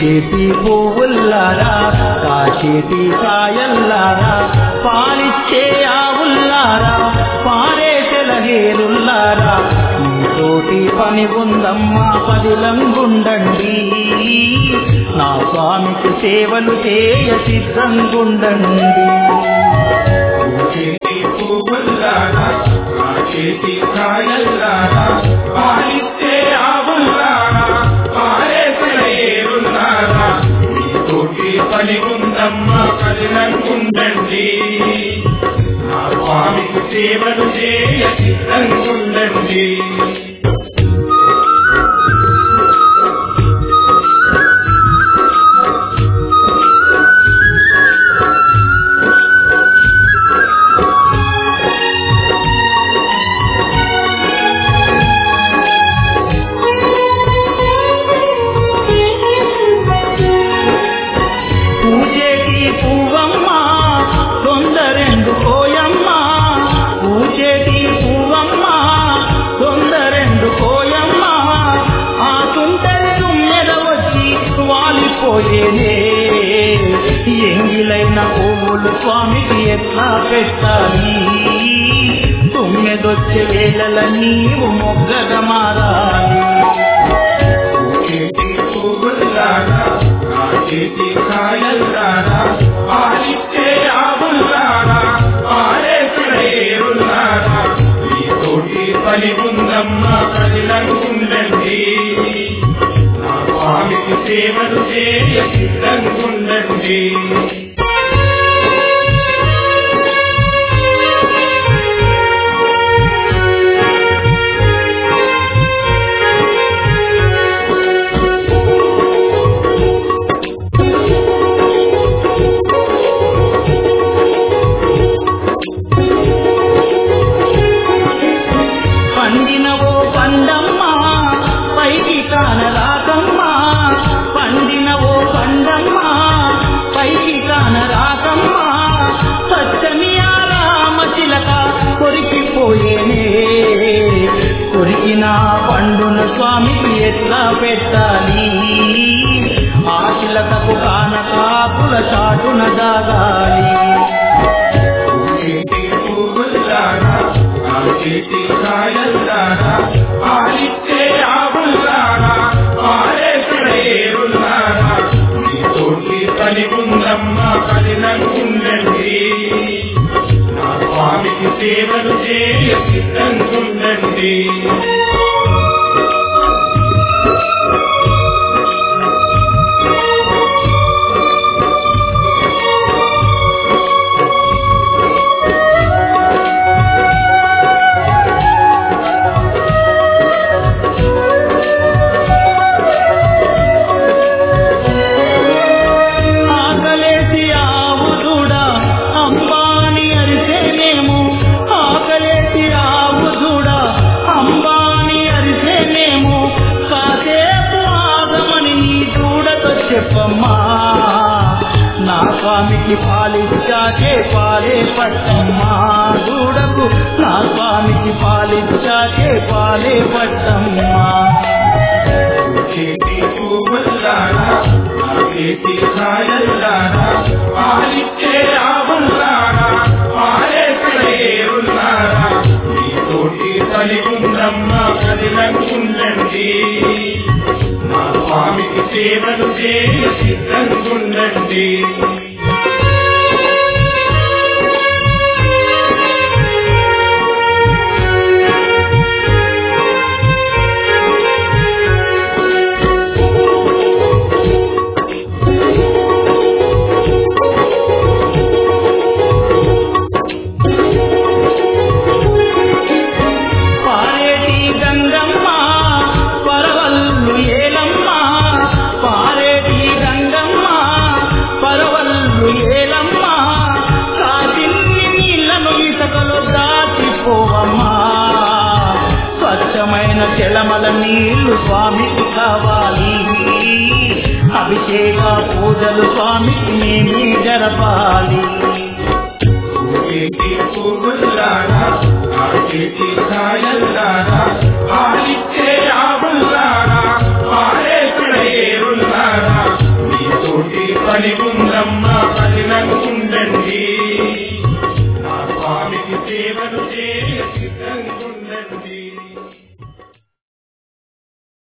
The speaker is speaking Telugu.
పూచేటి పువ్వుల్లారా కాచేటి కాయల్లారా పాలిచ్చే ఆవుల్లారా పారేసెల హేరుల్లారా మీతోటి పని ఉందమ్మా పదిలంగుండండి నా స్వామికి సేవలు చేయ సిద్ధంగుండండి చేతి పువ్వుల్లారా ఆ చేతి కాయల్లారా పాలిచ్చే ఆవుల్లారా పారేసిన ఏరుల్లారా మీతోటి పని ఉందమ్మా కదిలంగుండండి నా స్వామికి సేవలు చేయ సిద్ధంగుండండి పూచేటి పువ్వమ్మ తొందరెండు కోయమ్మ పూచేటి పువ్వమ్మ తొందరెండు కోయమ్మ ఆ తుంటరి తుమ్మెద వచ్చి వాలిపోయేనే ఎంగిలైన పువ్వులు స్వామికి ఎట్లా పెట్టాలి తుమ్మెదొచ్చే వేళల నీవు మొగ్గగా మారాలి చేతి పువ్వుల్లారా ఆ చేతి కాయల్లారా పాలిచ్చే ఆవుల్లారా పారేసిన ఏరుల్లారా మీతోటి పని ఉందమ్మా కదిలంగుండండి నా స్వామికి సేవలు చేయ సిద్ధంగుండండి పండినవో పండమ్మ పైకి కానరాకమ్మ పండినవో పండమ్మ పైకి కానరాకమ్మ పచ్చని ఆరామ చిలక కొరికిపోయేనే కొరికిన పండున స్వామికి ఎట్లా పెట్టాలి ఆ చిలకకు కానకాకుల చాటున దాగాలి చేతి పువ్వుల్లారా ఆ చేతి కాయల్లారా పాలిచ్చే ఆవుల్లారా పారేసిన ఏరుల్లారా మీతోటి పని ఉందమ్మా కదిలంగుండండి నా స్వామికి సేవలు చేయ సిద్ధంగుండండి ఆకలేసి ఆవు దూడ అంబాని అరిసేనేమో ఆకలేసి ఆవు దూడ అంబాని అరిసేనేమో కాసేపు ఆగమని నీ దూడతో చెప్పమ్మా నా స్వామికి పాలిచ్చాకే పాలే పట్టమ్మా దూడకు నా స్వామికి పాలిచ్చాకే పాలే పట్టమ్మా చేతి పువ్వుల్లారా ఆ చేతి కాయల్లారా పాలిచ్చే ఆవుల్లారా పారేసిన ఏరుల్లారా మీతోటి పని ఉందమ్మా కదిలంగుండండి నా స్వామికి సేవలు చేయ సిద్ధంగుండండి పారేటి గంగమ్మ పరవల్లు ఏలమ్మ పారేటి గంగమ్మ పరవల్లు ఏలమ్మ కాసిన్ని నీళ్లను ఇసుకలో దాచిపోవమ్మా స్వచ్ఛమైన చెలమల నీళ్లు స్వామికి కావాలి అభిషేక పూజలు స్వామికి మేమే జరపాలి చేతి పువ్వుల్లారా ఆ చేతి కాయల్లారా పాలిచ్చే ఆవుల్లారా పారేసిన ఏరుల్లారా ఉండండి